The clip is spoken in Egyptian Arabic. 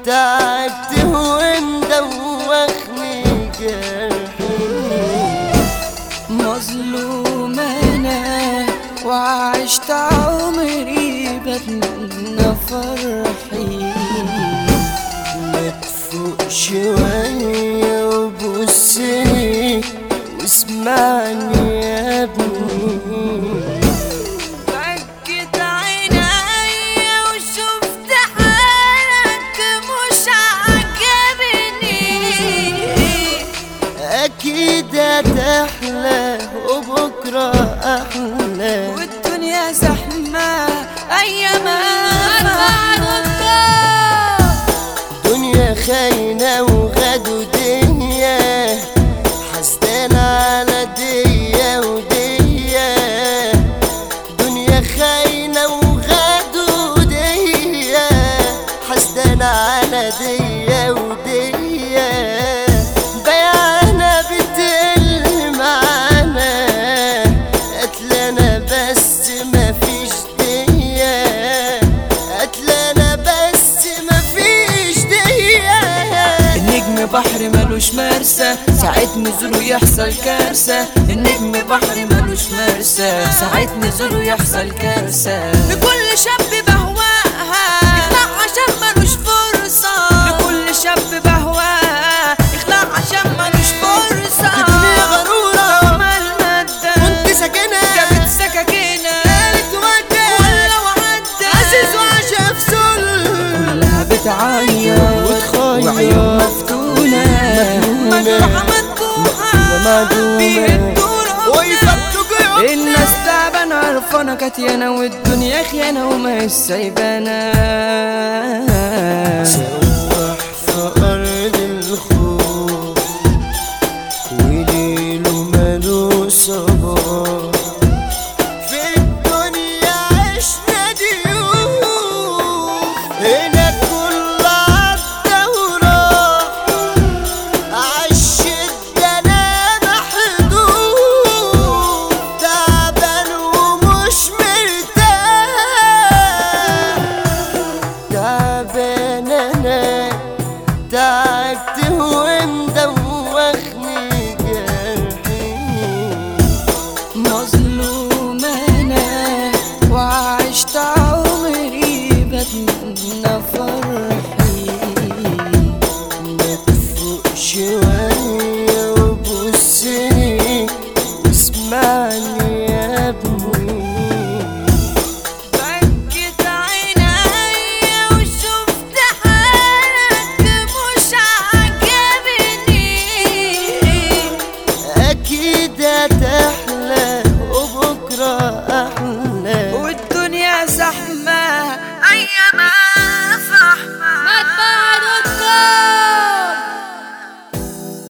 تعبت ومدوخني جرحي مظلوم انا وعشت عمري بتمنى فرحي ما تفوق شوية وبصني واسمعني يا ابني فكت عيني وشفت حالك مش عجبني أكيد هتحلى وبكرة أحلى والدنيا زحمة أيامها دنيا خاينة وغدو دنيا حسدان على ديا وديا دنيا خاينة وغدو ديا حسدان على ديا وديا بيعنا بتقل معانا قتلنا بس مفيش ديا قتلنا بس مفيش ديا النجم بحر ملوش مرسى ساعة نزوله يحصل كارثة النجم بحر ملوش مرسى ساعة نزوله يحصل كارثة لكل شاب بهواها يخلع عشان ملوش فرصة لكل شاب بهواها يخلع عشان ملوش فرصة الدنيا غرورة دوما المادة كنت ساكنة جابت سكاكينة قالت ودة ولو عدى عزيز وعشا في سل كلها بتعيط وتخيط. وعيون مفتونة مجروحة مدبوحة معدومة. بيهدوا ربنا ويفتوا جيوبنا الناس تعبانة عرفانة كاتيانة والدنيا خيانة وما هي سايبانا سواح في أرض الخوف وليله ماله صباح في الدنيا عشنا ضيوف هنا كل عدى وراح عالشدة أنا محدود تعبان ومش مرتاح تعبان انا تعبت ومدوخني جرحي مظلوم أنا وعشت عمري بتمنى فرحي ما تفوق شوية وبصني واسمعني يا ابني فكت عيني وشفت حالك مش عجبني اكيد هتحلى وبكرة احلى والدنيا زحمة أيامها